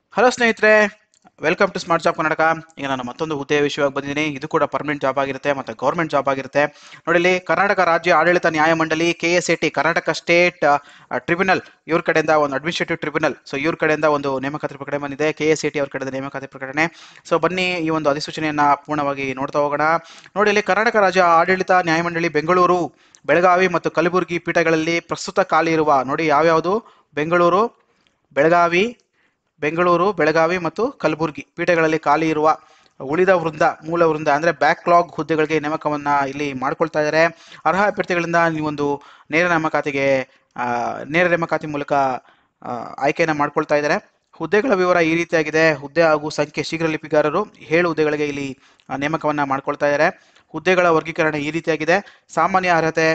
hello ಸ್ನೇಹಿತರೆ welcome to smart job Karnataka ಈಗ ನಾನು ಮತ್ತೊಂದು ಹುದ್ದೆಯ ವಿಷಯವಾಗಿ ಬಂದಿದ್ದೀನಿ ಇದು ಕೂಡ ಪರ್ಮನೆಂಟ್ ಜಾಬ್ ಆಗಿರುತ್ತೆ ಮತ್ತು ಗೌರ್ಮೆಂಟ್ ಜಾಬ್ ಆಗಿರುತ್ತೆ ನೋಡಿ ಇಲ್ಲಿ ಕರ್ನಾಟಕ ರಾಜ್ಯ ಆಡಳಿತ ನ್ಯಾಯಮಂಡಳಿ K S A T Karnataka state tribunal ಇವ್ರ ಕಡೆಯಿಂದ ಒಂದು ಅಡ್ಮಿನಿಸ್ಟ್ರೇಟಿವ್ ಟ್ರಿಬ್ಯುನಲ್ ಸೊ ಇವ್ರ ಕಡೆಯಿಂದ ಒಂದು ನೇಮಕಾತಿ ಪ್ರಕಟಣೆ ಬಂದಿದೆ ಕೆ ಎಸ್ ಎ ಟಿ ಅವ್ರ ಕಡೆಯಿಂದ ನೇಮಕಾತಿ ಪ್ರಕಟಣೆ ಸೊ ಬನ್ನಿ ಈ ಒಂದು ಅಧಿಸೂಚನೆಯನ್ನ ಪೂರ್ಣವಾಗಿ ನೋಡ್ತಾ ಹೋಗೋಣ ನೋಡಿ ಇಲ್ಲಿ ಕರ್ನಾಟಕ ರಾಜ್ಯ ಆಡಳಿತ ನ್ಯಾಯಮಂಡಳಿ ಬೆಂಗಳೂರು ಬೆಳಗಾವಿ ಮತ್ತು ಕಲಬುರಗಿ ಪೀಠಗಳಲ್ಲಿ ಪ್ರಸ್ತುತ ಖಾಲಿ ಇರುವ ನೋಡಿ ಯಾವ್ಯಾವುದು ಬೆಂಗಳೂರು ಬೆಳಗಾವಿ ಬೆಂಗಳೂರು ಬೆಳಗಾವಿ ಮತ್ತು ಕಲಬುರಗಿ ಪೀಠಗಳಲ್ಲಿ ಖಾಲಿ ಇರುವ ಉಳಿದ ವೃಂದ ಮೂಲ ವೃಂದ ಅಂದರೆ ಬ್ಯಾಕ್ಲಾಗ್ ಹುದ್ದೆಗಳಿಗೆ ನೇಮಕವನ್ನು ಇಲ್ಲಿ ಮಾಡ್ಕೊಳ್ತಾ ಇದ್ದಾರೆ ಅರ್ಹ ಅಭ್ಯರ್ಥಿಗಳಿಂದ ನೀವೊಂದು ನೇರ ನೇಮಕಾತಿಗೆ ಆ, ನೇರ ನೇಮಕಾತಿ ಮೂಲಕ ಆ, ಆಯ್ಕೆಯನ್ನು ಮಾಡ್ಕೊಳ್ತಾ ಇದ್ದಾರೆ ಹುದ್ದೆಗಳ ವಿವರ ಈ ರೀತಿಯಾಗಿದೆ ಹುದ್ದೆ ಹಾಗೂ ಸಂಖ್ಯೆ ಶೀಘ್ರ ಲಿಪಿಗಾರರು ಏಳು ಹುದ್ದೆಗಳಿಗೆ ಇಲ್ಲಿ ಆ, ನೇಮಕವನ್ನು ಮಾಡ್ಕೊಳ್ತಾ ಇದ್ದಾರೆ ಹುದ್ದೆಗಳ ವರ್ಗೀಕರಣ ಈ ರೀತಿಯಾಗಿದೆ ಸಾಮಾನ್ಯ ಅರ್ಹತೆ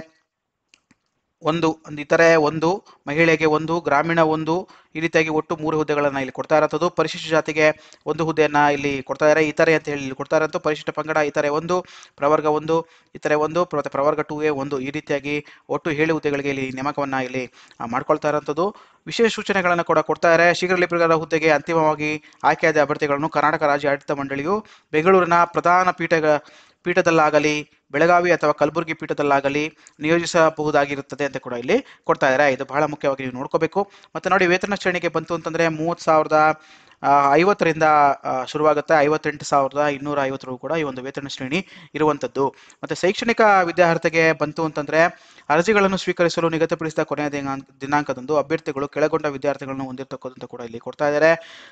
ಒಂದು ಒಂದು ಇತರೆ ಒಂದು ಮಹಿಳೆಗೆ ಒಂದು ಗ್ರಾಮೀಣ ಒಂದು ಈ ರೀತಿಯಾಗಿ ಒಟ್ಟು ಮೂರು ಹುದ್ದೆಗಳನ್ನು ಇಲ್ಲಿ ಕೊಡ್ತಾ ಇರೋಂಥದ್ದು ಪರಿಶಿಷ್ಟ ಜಾತಿಗೆ ಒಂದು ಹುದ್ದೆಯನ್ನ ಇಲ್ಲಿ ಕೊಡ್ತಾ ಇದ್ದಾರೆ ಇತರೆ ಅಂತ ಹೇಳಿ ಇಲ್ಲಿ ಕೊಡ್ತಾ ಇರೋಂಥ ಪರಿಶಿಷ್ಟ ಪಂಗಡ ಇತರೆ ಒಂದು ಪ್ರವರ್ಗ ಒಂದು ಇತರೆ ಒಂದು ಮತ್ತೆ ಪ್ರವರ್ಗ ಟೂ ಎ ಒಂದು ಈ ರೀತಿಯಾಗಿ ಒಟ್ಟು ಏಳು ಹುದ್ದೆಗಳಿಗೆ ಇಲ್ಲಿ ನೇಮಕವನ್ನ ಇಲ್ಲಿ ಆ, ಮಾಡ್ಕೊಳ್ತಾ ಇರೋಂಥದ್ದು ವಿಶೇಷ ಸೂಚನೆಗಳನ್ನು ಕೂಡ ಕೊಡ್ತಾ ಇದ್ದಾರೆ ಶೀಘ್ರ ಲಿಪಿಗಾರ ಹುದ್ದೆಗೆ ಅಂತಿಮವಾಗಿ ಆಯ್ಕೆಯಾದ ಅಭ್ಯರ್ಥಿಗಳನ್ನು ಕರ್ನಾಟಕ ರಾಜ್ಯ ಆಡಳಿತ ಮಂಡಳಿಯು ಬೆಂಗಳೂರಿನ ಪ್ರಧಾನ ಪೀಠ ಪೀಠದಲ್ಲಾಗಲಿ ಬೆಳಗಾವಿ ಅಥವಾ ಕಲಬುರಗಿ ಪೀಠದಲ್ಲಾಗಲಿ ನಿಯೋಜಿಸಬಹುದಾಗಿರುತ್ತದೆ ಅಂತ ಕೂಡ ಇಲ್ಲಿ ಕೊಡ್ತಾ ಇದ್ದಾರೆ ಇದು ಬಹಳ ಮುಖ್ಯವಾಗಿ ನೀವು ನೋಡ್ಕೋಬೇಕು ಮತ್ತೆ ನೋಡಿ ವೇತನ ಶ್ರೇಣಿಗೆ ಬಂತು ಅಂತಂದ್ರೆ ಮೂವತ್ತು ಸಾವಿರದ ಆ, ಐವತ್ತರಿಂದ ಆ, ಶುರುವಾಗುತ್ತೆ ಐವತ್ತೆಂಟು ಸಾವಿರದ ಇನ್ನೂರ ಐವತ್ತರವರೆಗೂ ಕೂಡ ಈ ಒಂದು ವೇತನ ಶ್ರೇಣಿ ಇರುವಂಥದ್ದು ಮತ್ತೆ ಶೈಕ್ಷಣಿಕ ವಿದ್ಯಾರ್ಥಿಗೆ ಬಂತು ಅಂತಂದ್ರೆ ಅರ್ಜಿಗಳನ್ನು ಸ್ವೀಕರಿಸಲು ನಿಗದಿಪಡಿಸಿದ ಕೊನೆಯ ದಿನಾಂಕ ದಿನಾಂಕದಂದು ಅಭ್ಯರ್ಥಿಗಳು ಕೆಳಗೊಂಡ ವಿದ್ಯಾರ್ಥಿಗಳನ್ನು ಹೊಂದಿರತಕ್ಕಂತ ಕೂಡ ಇಲ್ಲಿ ಕೊಡ್ತಾ ಇದ್ದಾರೆ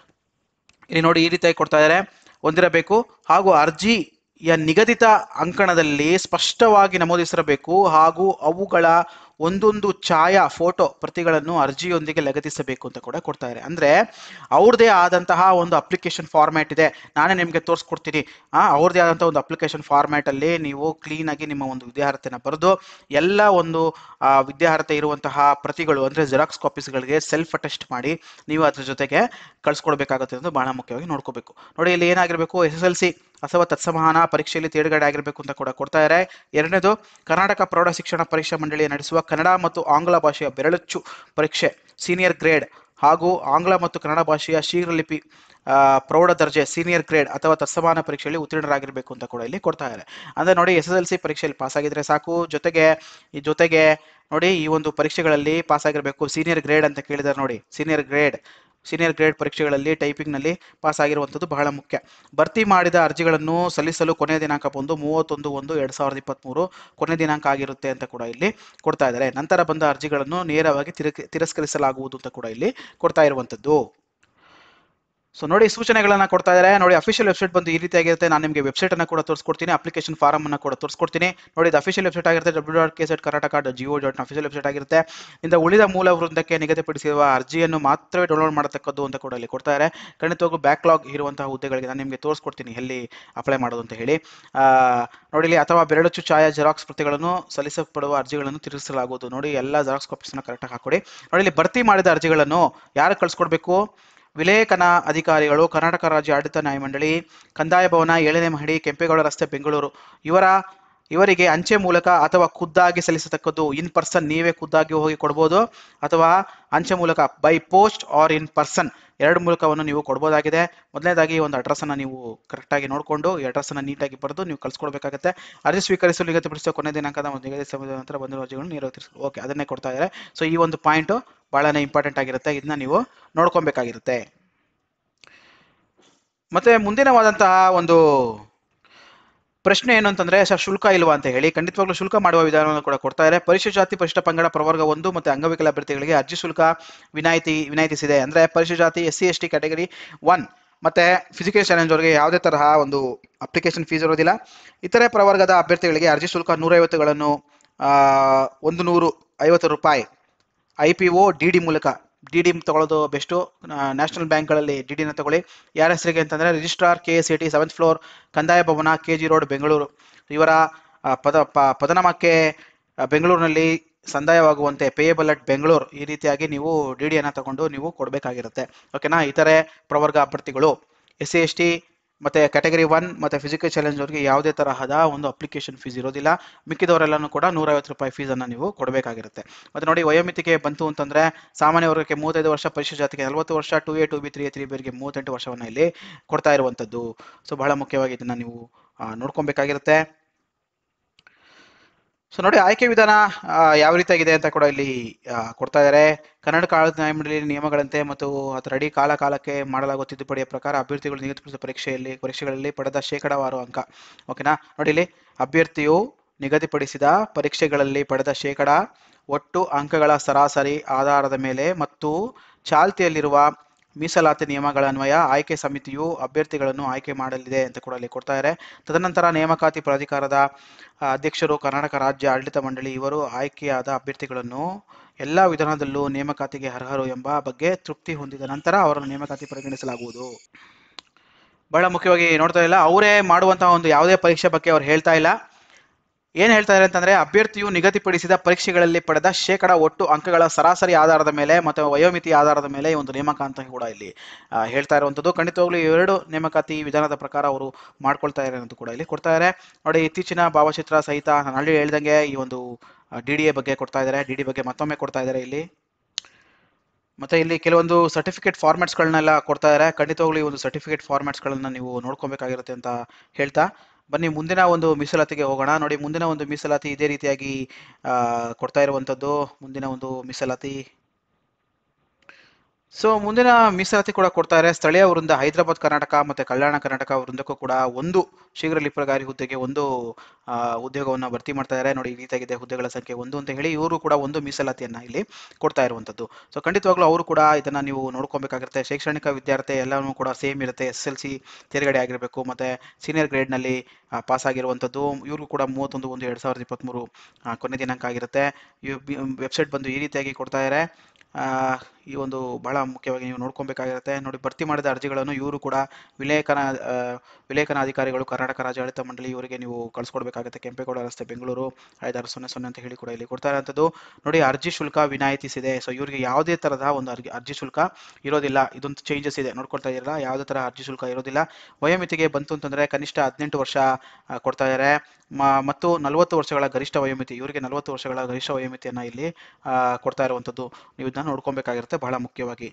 ಇಲ್ಲಿ ನೋಡಿ ಈ ರೀತಿಯಾಗಿ ಕೊಡ್ತಾ ಇದ್ದಾರೆ ಹೊಂದಿರಬೇಕು ಹಾಗೂ ಅರ್ಜಿಯ ನಿಗದಿತ ಅಂಕಣದಲ್ಲಿ ಸ್ಪಷ್ಟವಾಗಿ ನಮೂದಿಸಿರಬೇಕು ಹಾಗೂ ಅವುಗಳ ಒಂದೊಂದು ಛಾಯಾ ಫೋಟೋ ಪ್ರತಿಗಳನ್ನು ಅರ್ಜಿಯೊಂದಿಗೆ ಲಗತ್ತಿಸಬೇಕು ಅಂತ ಕೂಡ ಕೊಡ್ತಾ ಇದ್ದಾರೆ ಅಂದ್ರೆ ಅವ್ರದ್ದೇ ಆದಂತಹ ಒಂದು ಅಪ್ಲಿಕೇಶನ್ ಫಾರ್ಮ್ಯಾಟ್ ಇದೆ ನಾನೇ ನಿಮಗೆ ತೋರಿಸ್ಕೊಡ್ತೀನಿ ಆ ಅವ್ರದ್ದೇ ಆದಂತಹ ಒಂದು ಅಪ್ಲಿಕೇಶನ್ ಫಾರ್ಮ್ಯಾಟ್ ಅಲ್ಲಿ ನೀವು ಕ್ಲೀನ್ ಆಗಿ ನಿಮ್ಮ ಒಂದು ವಿದ್ಯಾರ್ಹತೆನ ಬರೆದು ಎಲ್ಲ ಒಂದು ಆ, ವಿದ್ಯಾರ್ಹತೆ ಇರುವಂತಹ ಪ್ರತಿಗಳು ಅಂದ್ರೆ ಜೆರಾಕ್ಸ್ ಕಾಪೀಸ್ಗಳಿಗೆ ಸೆಲ್ಫ್ ಅಟೆಸ್ಟ್ ಮಾಡಿ ನೀವು ಅದ್ರ ಜೊತೆಗೆ ಕಳ್ಸ್ಕೊಡ್ಬೇಕಾಗುತ್ತೆ ಅಂತ ಬಹಳ ಮುಖ್ಯವಾಗಿ ನೋಡ್ಕೋಬೇಕು ನೋಡಿ ಇಲ್ಲಿ ಏನಾಗಿರ್ಬೇಕು ಎಸ್ ಎಸ್ ಎಲ್ ಸಿ ಅಥವಾ ತತ್ಸಮಾನ ಪರೀಕ್ಷೆಯಲ್ಲಿ ತೇರ್ಗಡೆ ಆಗಿರಬೇಕು ಅಂತ ಕೂಡ ಕೊಡ್ತಾ ಇದ್ದಾರೆ ಎರಡನೇದು ಕರ್ನಾಟಕ ಪ್ರೌಢ ಶಿಕ್ಷಣ ಪರೀಕ್ಷಾ ಮಂಡಳಿ ನಡೆಸುವ ಕನ್ನಡ ಮತ್ತು ಆಂಗ್ಲ ಭಾಷೆಯ ಬೆರಳಚ್ಚು ಪರೀಕ್ಷೆ ಸೀನಿಯರ್ ಗ್ರೇಡ್ ಹಾಗೂ ಆಂಗ್ಲ ಮತ್ತು ಕನ್ನಡ ಭಾಷೆಯ ಶೀಘ್ರ ಲಿಪಿ ಆ, ಪ್ರೌಢ ದರ್ಜೆ ಸೀನಿಯರ್ ಗ್ರೇಡ್ ಅಥವಾ ತತ್ಸಮಾನ ಪರೀಕ್ಷೆಯಲ್ಲಿ ಉತ್ತೀರ್ಣರಾಗಿರ್ಬೇಕು ಅಂತ ಕೂಡ ಇಲ್ಲಿ ಕೊಡ್ತಾ ಇದ್ದಾರೆ ಅಂದ್ರೆ ನೋಡಿ ಎಸ್ ಎಸ್ ಎಲ್ ಸಿ ಪರೀಕ್ಷೆಯಲ್ಲಿ ಪಾಸ್ ಆಗಿದ್ರೆ ಸಾಕು ಜೊತೆಗೆ ಈ ಜೊತೆಗೆ ನೋಡಿ ಈ ಒಂದು ಪರೀಕ್ಷೆಗಳಲ್ಲಿ ಪಾಸ್ ಆಗಿರಬೇಕು ಸೀನಿಯರ್ ಗ್ರೇಡ್ ಅಂತ ಕೇಳಿದಾರೆ ನೋಡಿ ಸೀನಿಯರ್ ಗ್ರೇಡ್ ಸೀನಿಯರ್ ಗ್ರೇಡ್ ಪರೀಕ್ಷೆಗಳಲ್ಲಿ ಟೈಪಿಂಗ್ನಲ್ಲಿ ಪಾಸ್ ಆಗಿರುವಂಥದ್ದು ಬಹಳ ಮುಖ್ಯ ಭರ್ತಿ ಮಾಡಿದ ಅರ್ಜಿಗಳನ್ನು ಸಲ್ಲಿಸಲು ಕೊನೆಯ ದಿನಾಂಕ ಬಂದು ಮೂವತ್ತೊಂದು ಒಂದು ಎರಡು ಸಾವಿರದ ಇಪ್ಪತ್ತ್ಮೂರು ಕೊನೆಯ ದಿನಾಂಕ ಆಗಿರುತ್ತೆ ಅಂತ ಕೂಡ ಇಲ್ಲಿ ಕೊಡ್ತಾ ಇದ್ದಾರೆ ನಂತರ ಬಂದ ಅರ್ಜಿಗಳನ್ನು ನೇರವಾಗಿ ತಿರಕ್ ತಿರಸ್ಕರಿಸಲಾಗುವುದು ಅಂತ ಕೂಡ ಇಲ್ಲಿ ಕೊಡ್ತಾ ಇರುವಂಥದ್ದು ಸೊ ನೋಡಿ ಸೂಚನೆಗಳನ್ನ ಕೊಡ್ತಾ ಇದ್ದಾರೆ ನೋಡಿ ಅಫಿಷಿಯಲ್ ವೆಬ್ಸೈಟ್ ಬಂದು ಈ ರೀತಿಯಾಗಿರುತ್ತೆ ನಾನು ನಿಮಗೆ ವೆಬ್ಸೈಟ್ ಅನ್ನ ಕೂಡ ತೋರಿಸ್ಕೊಡ್ತೀನಿ ಅಪ್ಲಿಕೇಶನ್ ಫಾರಮ್ ಅನ್ನ ಕೂಡ ತೋರಿಸ್ಕೊಡ್ತೀನಿ ನೋಡಿ ಇದು ಅಫಿಷಿಯಲ್ ವೆಬ್ಸೈಟ್ ಆಗಿರುತ್ತೆ W dot K set Karnataka dot G O dot official website ಆಗಿರುತ್ತೆ ಇಂದ ಉಳಿದ ಮೂಲ ವೃಂದಕ್ಕೆ ನಿಗದಿಪಡಿಸಿರುವ ಅರ್ಜಿಯನ್ನು ಮಾತ್ರವೇ ಡೌನ್ಲೋಡ್ ಮಾಡತಕ್ಕದ್ದು ಅಂತ ಕೂಡ ಇಲ್ಲಿ ಕೊಡ್ತಾ ಇದ್ದಾರೆ ಖಂಡಿತವಾಗ್ಲೂ ಬ್ಯಾಕ್ಲಾಗ್ ಇರುವಂತಹ ಹುದ್ದೆಗಳಿಗೆ ನಾನು ನಿಮಗೆ ತೋರಿಸ್ಕೊಡ್ತೀನಿ ಎಲ್ಲಿ ಅಪ್ಲೈ ಮಾಡೋದು ಅಂತ ಹೇಳಿ ಆ, ನೋಡಿ ಇಲ್ಲಿ ಅಥವಾ ಬೆರಳಚ್ಚು ಛಾಯಾ ಜೆರಾಕ್ಸ್ ಪ್ರತಿಗಳನ್ನು ಸಲ್ಲಿಸಲ್ಪಡುವ ಅರ್ಜಿಗಳನ್ನು ತಿರುಗಿಸಲಾಗುವುದು ನೋಡಿ ಎಲ್ಲ ಜೆರಾಕ್ಸ್ ಕಾಪೀಸ್ನ ಕರೆಕ್ಟಾಗಿ ಹಾಕೊಡಿ ನೋಡಿ ಇಲ್ಲಿ ಭರ್ತಿ ಮಾಡಿದ ಅರ್ಜಿಗಳನ್ನು ಯಾರು ಕಳಿಸ್ಕೊಡ್ಬೇಕು ವಿಲೇಖನ ಅಧಿಕಾರಿಗಳು ಕರ್ನಾಟಕ ರಾಜ್ಯ ಆಡಳಿತ ನ್ಯಾಯಮಂಡಳಿ ಕಂದಾಯ ಭವನ ಏಳನೇ ಮಹಡಿ ಕೆಂಪೇಗೌಡ ರಸ್ತೆ ಬೆಂಗಳೂರು ಇವರ ಇವರಿಗೆ ಅಂಚೆ ಮೂಲಕ ಅಥವಾ ಖುದ್ದಾಗಿ ಸಲ್ಲಿಸತಕ್ಕದ್ದು ಇನ್ ಪರ್ಸನ್ ನೀವೇ ಖುದ್ದಾಗಿ ಹೋಗಿ ಕೊಡ್ಬೋದು ಅಥವಾ ಅಂಚೆ ಮೂಲಕ by post or in person ಎರಡು ಮೂಲಕವನ್ನು ನೀವು ಕೊಡ್ಬೋದಾಗಿದೆ ಮೊದಲನೇದಾಗಿ ಒಂದು ಅಡ್ರೆಸ್ಸನ್ನು ನೀವು ಕರೆಕ್ಟಾಗಿ ನೋಡಿಕೊಂಡು ಈ ಅಡ್ರೆಸ್ಸನ್ನು ನೀಟಾಗಿ ಬರೆದು ನೀವು ಕಳಿಸ್ಕೊಡ್ಬೇಕಾಗುತ್ತೆ ಅರ್ಜಿ ಸ್ವೀಕರಿಸಲು ನಿಗದಿಪಡಿಸುವ ಕೊನೆ ದಿನಾಂಕದ ಒಂದು ನಿಗದಿತ ಸಮಯದ ನಂತರ ಬಂದಿರುವ ಅರ್ಜಿಗಳನ್ನು ನೇರ ಓಕೆ ಅದನ್ನೇ ಕೊಡ್ತಾ ಇದ್ದಾರೆ ಸೊ ಈ ಒಂದು ಪಾಯಿಂಟು ಭಾಳನೇ ಇಂಪಾರ್ಟೆಂಟ್ ಆಗಿರುತ್ತೆ ಇದನ್ನ ನೀವು ನೋಡ್ಕೊಬೇಕಾಗಿರುತ್ತೆ ಮತ್ತೆ ಮುಂದಿನವಾದಂತಹ ಒಂದು ಪ್ರಶ್ನೆ ಏನು ಅಂತಂದ್ರೆ ಸರ್ ಶುಲ್ಕ ಇಲ್ವಾ ಅಂತ ಹೇಳಿ ಖಂಡಿತವಾಗ್ಲೂ ಶುಲ್ಕ ಮಾಡುವ ವಿಧಾನವನ್ನು ಕೂಡ ಕೊಡ್ತಾ ಇದ್ದಾರೆ ಪರಿಶಿಷ್ಟ ಜಾತಿ ಪರಿಶಿಷ್ಟ ಪಂಗಡ ಪ್ರವರ್ಗ ಒಂದು ಮತ್ತೆ ಅಂಗವಿಕಲ ಅಭ್ಯರ್ಥಿಗಳಿಗೆ ಅರ್ಜಿ ಶುಲ್ಕ ವಿನಾಯಿತಿ ವಿನಾಯಿತಿಸಿದೆ ಅಂದ್ರೆ ಪರಿಶಿಷ್ಟ ಜಾತಿ S C S T category one ಮತ್ತೆ ಫಿಸಿಕಲ್ ಚಾಲೆಂಜ್ ಅವರಿಗೆ ಯಾವುದೇ ತರಹ ಒಂದು ಅಪ್ಲಿಕೇಶನ್ ಫೀಸ್ ಇರೋದಿಲ್ಲ ಇತರೆ ಪ್ರವರ್ಗದ ಅಭ್ಯರ್ಥಿಗಳಿಗೆ ಅರ್ಜಿ ಶುಲ್ಕ ನೂರೈವತ್ತುಗಳನ್ನು ಆ, ಒಂದು ನೂರು ಐವತ್ತು ರೂಪಾಯಿ I P O D D ಮೂಲಕ ಡಿ ಡಿ ತಗೊಳ್ಳೋದು ಬೆಸ್ಟು ನ್ಯಾಷನಲ್ ಬ್ಯಾಂಕ್ಗಳಲ್ಲಿ ಡಿ ಡಿನ ತಗೊಳ್ಳಿ ಯಾರ ಹೆಸರಿಗೆ ಅಂತಂದರೆ registrar K S C T seventh floor Kandaya Bhavan K G road Bengaluru ಇವರ ಆ, ಪದ ಪ- ಪದನಾಮಕ್ಕೆ ಆ, ಬೆಂಗಳೂರಿನಲ್ಲಿ ಸಂದಾಯವಾಗುವಂತೆ ಪೇಯಬಲ್ ಅಟ್ ಬೆಂಗಳೂರು ಈ ರೀತಿಯಾಗಿ ನೀವು ಡಿ ಡಿಯನ್ನು ತಗೊಂಡು ನೀವು ಕೊಡಬೇಕಾಗಿರುತ್ತೆ ಓಕೆನಾ ಇತರೆ ಪ್ರವರ್ಗ ಅಭ್ಯರ್ಥಿಗಳು ಎಸ್ ಸಿ ಎಸ್ ಟಿ ಮತ್ತು ಕ್ಯಾಟಗರಿ ಒನ್ ಮತ್ತು ಫಿಸಿಕಲ್ ಚಾಲೆಂಜ್ ಅವರಿಗೆ ಯಾವುದೇ ತರಹದ ಒಂದು ಅಪ್ಲಿಕೇಶನ್ ಫೀಸ್ ಇರೋದಿಲ್ಲ ಮಿಕ್ಕಿದವರೆಲ್ಲನೂ ಕೂಡ ನೂರೈವತ್ತು ರೂಪಾಯಿ ಫೀಸನ್ನು ನೀವು ಕೊಡಬೇಕಾಗಿರುತ್ತೆ ಮತ್ತು ನೋಡಿ ವಯೋಮಿತಿಗೆ ಬಂತು ಅಂತಂದರೆ ಸಾಮಾನ್ಯ ವರ್ಗಕ್ಕೆ ಮೂವತ್ತೈದು ವರ್ಷ ಪರಿಶಿಷ್ಟ ಜಾತಿಗೆ ನಲವತ್ತು ವರ್ಷ two A two B three A three ಬೇರಿಗೆ ಮೂವತ್ತೆಂಟು ವರ್ಷವನ್ನು ಇಲ್ಲಿ ಕೊಡ್ತಾ ಇರುವಂಥದ್ದು ಸೊ ಬಹಳ ಮುಖ್ಯವಾಗಿ ಇದನ್ನು ನೀವು ಆ, ನೋಡ್ಕೊಬೇಕಾಗಿರುತ್ತೆ ಸೊ ನೋಡಿ ಆಯ್ಕೆ ವಿಧಾನ ಆ, ಯಾವ ರೀತಿಯಾಗಿದೆ ಅಂತ ಕೂಡ ಇಲ್ಲಿ ಆ, ಕೊಡ್ತಾ ಇದ್ದಾರೆ ಕರ್ನಾಟಕ ಆಡಳಿತ ನ್ಯಾಯಮಂಡಳಿ ನಿಯಮಗಳಂತೆ ಮತ್ತು ಅದರ ಅಡಿ ಕಾಲ ಕಾಲಕ್ಕೆ ಮಾಡಲಾಗುವ ತಿದ್ದುಪಡಿಯ ಪ್ರಕಾರ ಅಭ್ಯರ್ಥಿಗಳು ನಿಗದಿಪಡಿಸಿದ ಪರೀಕ್ಷೆಯಲ್ಲಿ ಪರೀಕ್ಷೆಗಳಲ್ಲಿ ಪಡೆದ ಶೇಕಡಾವಾರು ಅಂಕ ಓಕೆನಾ ನೋಡಿ ಇಲ್ಲಿ ಅಭ್ಯರ್ಥಿಯು ನಿಗದಿಪಡಿಸಿದ ಪರೀಕ್ಷೆಗಳಲ್ಲಿ ಪಡೆದ ಶೇಕಡ ಒಟ್ಟು ಅಂಕಗಳ ಸರಾಸರಿ ಆಧಾರದ ಮೇಲೆ ಮತ್ತು ಚಾಲ್ತಿಯಲ್ಲಿರುವ ಮೀಸಲಾತಿ ನಿಯಮಗಳ ಅನ್ವಯ ಆಯ್ಕೆ ಸಮಿತಿಯು ಅಭ್ಯರ್ಥಿಗಳನ್ನು ಆಯ್ಕೆ ಮಾಡಲಿದೆ ಅಂತ ಕೂಡ ಇಲ್ಲಿ ಕೊಡ್ತಾ ಇದ್ದಾರೆ ತದನಂತರ ನೇಮಕಾತಿ ಪ್ರಾಧಿಕಾರದ ಆ, ಅಧ್ಯಕ್ಷರು ಕರ್ನಾಟಕ ರಾಜ್ಯ ಆಡಳಿತ ಮಂಡಳಿ ಇವರು ಆಯ್ಕೆಯಾದ ಅಭ್ಯರ್ಥಿಗಳನ್ನು ಎಲ್ಲ ವಿಧಾನದಲ್ಲೂ ನೇಮಕಾತಿಗೆ ಅರ್ಹರು ಎಂಬ ಬಗ್ಗೆ ತೃಪ್ತಿ ಹೊಂದಿದ ನಂತರ ಅವರನ್ನು ನೇಮಕಾತಿ ಪರಿಗಣಿಸಲಾಗುವುದು ಬಹಳ ಮುಖ್ಯವಾಗಿ ನೋಡ್ತಾ ಇಲ್ಲ ಅವರೇ ಮಾಡುವಂತಹ ಒಂದು ಯಾವುದೇ ಪರೀಕ್ಷೆ ಬಗ್ಗೆ ಅವ್ರು ಹೇಳ್ತಾ ಇಲ್ಲ ಏನ್ ಹೇಳ್ತಾ ಇದ್ದಾರೆ ಅಂತಂದ್ರೆ ಅಭ್ಯರ್ಥಿಯು ನಿಗದಿಪಡಿಸಿದ ಪರೀಕ್ಷೆಗಳಲ್ಲಿ ಪಡೆದ ಶೇಕಡ ಒಟ್ಟು ಅಂಕಗಳ ಸರಾಸರಿ ಆಧಾರದ ಮೇಲೆ ಮತ್ತು ವಯೋಮಿತಿ ಆಧಾರದ ಮೇಲೆ ಈ ಒಂದು ನೇಮಕ ಅಂತ ಕೂಡ ಇಲ್ಲಿ ಆ, ಹೇಳ್ತಾ ಇರುವಂಥದ್ದು ಖಂಡಿತವಾಗ್ಲೂ ಎರಡು ನೇಮಕಾತಿ ವಿಧಾನದ ಪ್ರಕಾರ ಅವರು ಮಾಡ್ಕೊಳ್ತಾ ಇದ್ದಾರೆ ಅಂತ ಕೂಡ ಇಲ್ಲಿ ಕೊಡ್ತಾ ಇದ್ದಾರೆ ನೋಡಿ ಇತ್ತೀಚಿನ ಭಾವಚಿತ್ರ ಸಹಿತ ನಾನು ಆಲ್ರೆಡಿ ಹೇಳ್ದಂಗೆ ಈ ಒಂದು ಡಿ ಡಿ ಎ ಬಗ್ಗೆ ಕೊಡ್ತಾ ಇದ್ದಾರೆ ಡಿ ಡಿ ಬಗ್ಗೆ ಮತ್ತೊಮ್ಮೆ ಕೊಡ್ತಾ ಇದ್ದಾರೆ ಇಲ್ಲಿ ಮತ್ತೆ ಇಲ್ಲಿ ಕೆಲವೊಂದು ಸರ್ಟಿಫಿಕೇಟ್ ಫಾರ್ಮ್ಯಾಟ್ಸ್ಗಳನ್ನೆಲ್ಲ ಕೊಡ್ತಾ ಇದ್ದಾರೆ ಖಂಡಿತವಾಗ್ಲೂ ಈ ಒಂದು ಸರ್ಟಿಫಿಕೇಟ್ ಫಾರ್ಮ್ಯಾಟ್ಸ್ಗಳನ್ನ ನೀವು ನೋಡ್ಕೊಬೇಕಾಗಿರುತ್ತೆ ಅಂತ ಹೇಳ್ತಾ ಬನ್ನಿ ಮುಂದಿನ ಒಂದು ಮೀಸಲಾತಿಗೆ ಹೋಗೋಣ ನೋಡಿ ಮುಂದಿನ ಒಂದು ಮೀಸಲಾತಿ ಇದೇ ರೀತಿಯಾಗಿ ಆ, ಕೊಡ್ತಾ ಇರುವಂಥದ್ದು ಮುಂದಿನ ಒಂದು ಮೀಸಲಾತಿ ಸೊ ಮುಂದಿನ ಮೀಸಲಾತಿ ಕೂಡ ಕೊಡ್ತಾರೆ ಸ್ಥಳೀಯ ವೃಂದ ಹೈದರಾಬಾದ್ ಕರ್ನಾಟಕ ಮತ್ತೆ ಕಲ್ಯಾಣ ಕರ್ನಾಟಕ ವೃಂದಕ್ಕೂ ಕೂಡ ಒಂದು ಶೀಘ್ರ ಲಿಪಿಗಾರಿ ಹುದ್ದೆಗೆ ಒಂದು ಆ, ಉದ್ಯೋಗವನ್ನು ಭರ್ತಿ ಮಾಡ್ತಾ ಇದ್ದಾರೆ ನೋಡಿ ಈ ರೀತಿಯಾಗಿದೆ ಹುದ್ದೆಗಳ ಸಂಖ್ಯೆ ಒಂದು ಅಂತ ಹೇಳಿ ಇವರು ಕೂಡ ಒಂದು ಮೀಸಲಾತಿಯನ್ನ ಇಲ್ಲಿ ಕೊಡ್ತಾ ಇರುವಂಥದ್ದು ಸೊ ಖಂಡಿತವಾಗ್ಲೂ ಅವರು ಕೂಡ ಇದನ್ನ ನೀವು ನೋಡ್ಕೊಬೇಕಾಗಿರುತ್ತೆ ಶೈಕ್ಷಣಿಕ ವಿದ್ಯಾರ್ಥಿ ಎಲ್ಲವೂ ಕೂಡ ಸೇಮ್ ಇರುತ್ತೆ ಎಸ್ ಎಲ್ ಸಿ ತೇರ್ಗಡೆ ಆಗಿರಬೇಕು ಮತ್ತೆ ಸೀನಿಯರ್ ಗ್ರೇಡ್ನಲ್ಲಿ ಪಾಸ್ ಆಗಿರುವಂಥದ್ದು ಇವ್ರಿಗೂ ಕೂಡ ಮೂವತ್ತೊಂದು ಒಂದು ಎರಡು ಸಾವಿರದ ಇಪ್ಪತ್ತ್ಮೂರು ಆ, ಕೊನೆ ದಿನಾಂಕ ಆಗಿರುತ್ತೆ ವೆಬ್ಸೈಟ್ ಬಂದು ಈ ರೀತಿಯಾಗಿ ಕೊಡ್ತಾ ಇದ್ದಾರೆ ಆ, ಈ ಒಂದು ಬಹಳ ಮುಖ್ಯವಾಗಿ ನೀವು ನೋಡ್ಕೊಬೇಕಾಗಿರುತ್ತೆ ನೋಡಿ ಭರ್ತಿ ಮಾಡಿದ ಅರ್ಜಿಗಳನ್ನು ಇವರು ಕೂಡ ವಿಲೇಖನ ಆ, ವಿಲೇಖನಾಧಿಕಾರಿಗಳು ಕರ್ನಾಟಕ ರಾಜ್ಯ ಆಡಳಿತ ಮಂಡಳಿ ಇವರಿಗೆ ನೀವು ಕಳಿಸ್ಕೊಡ್ಬೇಕಾಗುತ್ತೆ ಕೆಂಪೇಗೌಡ ರಸ್ತೆ ಬೆಂಗಳೂರು ಐದಾರು ಸೊನ್ನೆ ಸೊನ್ನೆ ಅಂತ ಹೇಳಿ ಕೂಡ ಇಲ್ಲಿ ಕೊಡ್ತಾ ಇರೋಂಥದ್ದು ನೋಡಿ ಅರ್ಜಿ ಶುಲ್ಕ ವಿನಾಯಿತಿಸಿದೆ ಸೊ ಇವರಿಗೆ ಯಾವುದೇ ತರಹದ ಒಂದು ಅರ್ಜಿ ಅರ್ಜಿ ಶುಲ್ಕ ಇರೋದಿಲ್ಲ ಇದೊಂದು ಚೇಂಜಸ್ ಇದೆ ನೋಡ್ಕೊಳ್ತಾ ಇದ್ದೀರಾ ಯಾವುದೇ ತರ ಅರ್ಜಿ ಶುಲ್ಕ ಇರೋದಿಲ್ಲ ವಯೋಮಿತಿಗೆ ಬಂತು ಅಂತಂದ್ರೆ ಕನಿಷ್ಠ ಹದಿನೆಂಟು ವರ್ಷ ಆ, ಕೊಡ್ತಾ ಇದ್ದಾರೆ ಮ- ಮತ್ತು ನಲವತ್ತು ವರ್ಷಗಳ ಗರಿಷ್ಠ ವಯೋಮಿತಿ ಇವರಿಗೆ ನಲವತ್ತು ವರ್ಷಗಳ ಗರಿಷ್ಠ ವಯೋಮಿತಿಯನ್ನ ಇಲ್ಲಿ ಆ, ಕೊಡ್ತಾ ಇರುವಂಥದ್ದು ನೀವು ಇದನ್ನ ನೋಡ್ಕೊಬೇಕಾಗಿರುತ್ತೆ ಬಹಳ ಮುಖ್ಯವಾಗಿ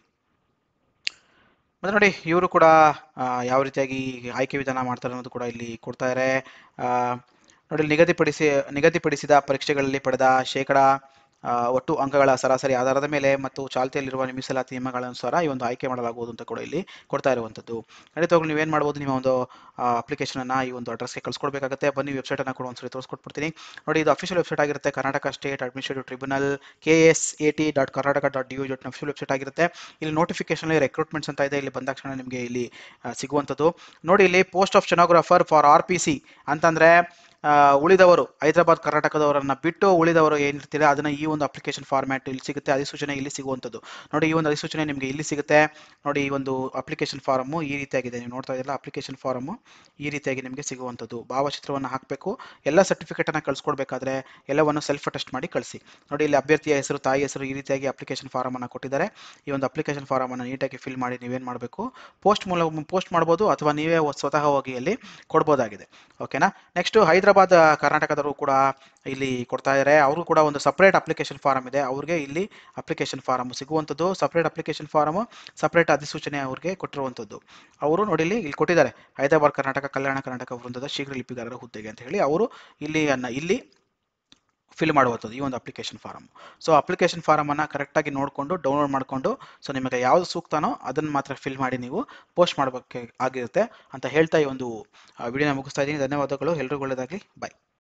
ಮತ್ತೆ ನೋಡಿ ಇವರು ಕೂಡ ಆ, ಯಾವ ರೀತಿಯಾಗಿ ಆಯ್ಕೆ ವಿಧಾನ ಮಾಡ್ತಾರೆ ಅನ್ನೋದು ಕೂಡ ಇಲ್ಲಿ ಕೊಡ್ತಾ ಇದ್ದಾರೆ ಆ, ನೋಡಿ ಇಲ್ಲಿ ನಿಗದಿಪಡಿಸಿ ನಿಗದಿಪಡಿಸಿದ ಪರೀಕ್ಷೆಗಳಲ್ಲಿ ಪಡೆದ ಶೇಕಡ ಆ, ಒಟ್ಟು ಅಂಕಗಳ ಸರಾಸರಿ ಆಧಾರದ ಮೇಲೆ ಮತ್ತು ಚಾಲ್ತಿಯಲ್ಲಿರುವ ಮೀಸಲಾತಿ ನಿಯಮಗಳ ಅನುಸಾರ ಈ ಒಂದು ಆಯ್ಕೆ ಮಾಡಲಾಗುವುದು ಅಂತ ಕೂಡ ಇಲ್ಲಿ ಕೊಡ್ತಾ ಇರುವಂಥದ್ದು ಖಂಡಿತವಾಗ್ಲೂ ನೀವೇನು ಮಾಡ್ಬೋದು ನಿಮ್ಮ ಒಂದು ಅಪ್ಲಿಕೇಶನ್ ಅನ್ನ ಈ ಒಂದು ಅಡ್ರೆಸ್ಗೆ ಕಳ್ಸ್ಕೊಡ್ಬೇಕಾಗುತ್ತೆ ಬನ್ನಿ ವೆಬ್ಸೈಟ್ ಅನ್ನ ಕೂಡ ಒಂದ್ಸರಿ ತೋರಿಸ್ಕೊಟ್ಬಿಡ್ತೀನಿ ನೋಡಿ ಇದು ಅಫಿಷಿಯಲ್ ವೆಬ್ಸೈಟ್ ಆಗಿರುತ್ತೆ Karnataka state administrative tribunal K S A T dot Karnataka dot D U dot official website ಆಗಿರುತ್ತೆ ಇಲ್ಲಿ ನೋಟಿಫಿಕೇಶನ್ ರೆಕ್ರೂಟ್ಮೆಂಟ್ಸ್ ಅಂತ ಇದೆ ಇಲ್ಲಿ ಬಂದ ತಕ್ಷಣ ನಿಮಗೆ ಇಲ್ಲಿ ಆ, ಸಿಗುವಂಥದ್ದು ನೋಡಿ ಇಲ್ಲಿ post of stenographer for R P C ಅಂತಂದ್ರೆ ಆ, ಉಳಿದವರು ಹೈದರಾಬಾದ್ ಕರ್ನಾಟಕದವರನ್ನ ಬಿಟ್ಟು ಉಳಿದವರು ಏನಿರ್ತೀರ ಅದನ್ನ ಈ ಒಂದು ಅಪ್ಲಿಕೇಶನ್ ಫಾರ್ಮ್ಯಾಟ್ ಇಲ್ಲಿ ಸಿಗುತ್ತೆ ಅಧಿಸೂಚನೆ ಇಲ್ಲಿ ಸಿಗುವಂಥದ್ದು ನೋಡಿ ಈ ಒಂದು ಅಧಿಸೂಚನೆ ನಿಮಗೆ ಇಲ್ಲಿ ಸಿಗುತ್ತೆ ನೋಡಿ ಈ ಒಂದು ಅಪ್ಲಿಕೇಶನ್ ಫಾರಮ್ಮು ಈ ರೀತಿಯಾಗಿದೆ ನೀವು ನೋಡ್ತಾ ಇದ್ದೀರಾ ಅಪ್ಲಿಕೇಶನ್ ಫಾರಮ್ಮು ಈ ರೀತಿಯಾಗಿ ನಿಮಗೆ ಸಿಗುವಂಥದ್ದು ಭಾವಚಿತ್ರವನ್ನು ಹಾಕಬೇಕು ಎಲ್ಲ ಸರ್ಟಿಫಿಕೇಟನ್ನು ಕಳಿಸ್ಕೊಡ್ಬೇಕಾದ್ರೆ ಎಲ್ಲವನ್ನು ಸೆಲ್ಫ್ ಅಟೆಸ್ಟ್ ಮಾಡಿ ಕಳಿಸಿ ನೋಡಿ ಇಲ್ಲಿ ಅಭ್ಯರ್ಥಿಯ ಹೆಸರು ತಾಯಿ ಹೆಸರು ಈ ರೀತಿಯಾಗಿ ಅಪ್ಲಿಕೇಶನ್ ಫಾರಮನ್ನು ಕೊಟ್ಟಿದ್ದಾರೆ ಈ ಒಂದು ಅಪ್ಲಿಕೇಶನ್ ಫಾರಮನ್ನು ನೀಟಾಗಿ ಫಿಲ್ ಮಾಡಿ ನೀವೇನು ಮಾಡಬೇಕು ಪೋಸ್ಟ್ ಮೂಲ ಪೋಸ್ಟ್ ಮಾಡ್ಬೋದು ಅಥವಾ ನೀವೇ ಸ್ವತಃ ಹೋಗಿ ಅಲ್ಲಿ ಕೊಡ್ಬೋದಾಗಿದೆ ಓಕೆನಾ ನೆಕ್ಸ್ಟ್ ಹೈದರಾಬಾದ್ ಕರ್ನಾಟಕದವರು ಕೂಡ ಇಲ್ಲಿ ಕೊಡ್ತಾ ಇದ್ದಾರೆ ಅವರು ಕೂಡ ಒಂದು ಸಪ್ರೇಟ್ ಅಪ್ಲಿಕೇಶನ್ ಫಾರಮ್ ಇದೆ ಅವ್ರಿಗೆ ಇಲ್ಲಿ ಅಪ್ಲಿಕೇಶನ್ ಫಾರಮ್ ಸಿಗುವಂಥದ್ದು ಸಪ್ರೇಟ್ ಅಪ್ಲಿಕೇಶನ್ ಫಾರಮ್ ಸಪ್ರೇಟ್ ಅಧಿಸೂಚನೆ ಅವ್ರಿಗೆ ಕೊಟ್ಟಿರುವಂಥದ್ದು ಅವರು ನೋಡಿ ಇಲ್ಲಿ ಇಲ್ಲಿ ಕೊಟ್ಟಿದ್ದಾರೆ ಹೈದರಾಬಾದ್ ಕರ್ನಾಟಕ ಕಲ್ಯಾಣ ಕರ್ನಾಟಕ ವೃಂದದ ಶೀಘ್ರ ಲಿಪಿಗಾರರ ಹುದ್ದೆಗೆ ಅಂತ ಹೇಳಿ ಅವರು ಇಲ್ಲಿ ಅನ್ನ ಇಲ್ಲಿ ಫಿಲ್ ಮಾಡುವಂಥದ್ದು ಈ ಒಂದು ಅಪ್ಲಿಕೇಶನ್ ಫಾರಮ್ ಸೊ ಅಪ್ಲಿಕೇಶನ್ ಫಾರಮನ್ನು ಕರೆಕ್ಟಾಗಿ ನೋಡಿಕೊಂಡು ಡೌನ್ಲೋಡ್ ಮಾಡಿಕೊಂಡು ಸೊ ನಿಮಗೆ ಯಾವುದು ಸೂಕ್ತನೋ ಅದನ್ನು ಮಾತ್ರ ಫಿಲ್ ಮಾಡಿ ನೀವು ಪೋಸ್ಟ್ ಮಾಡಬೇಕು ಆಗಿರುತ್ತೆ ಅಂತ ಹೇಳ್ತಾ ಈ ಒಂದು ವಿಡಿಯೋನ ಮುಗಿಸ್ತಾ ಇದ್ದೀನಿ ಧನ್ಯವಾದಗಳು ಎಲ್ರಿಗೂ ಒಳ್ಳೆಯದಾಗಲಿ ಬಾಯ್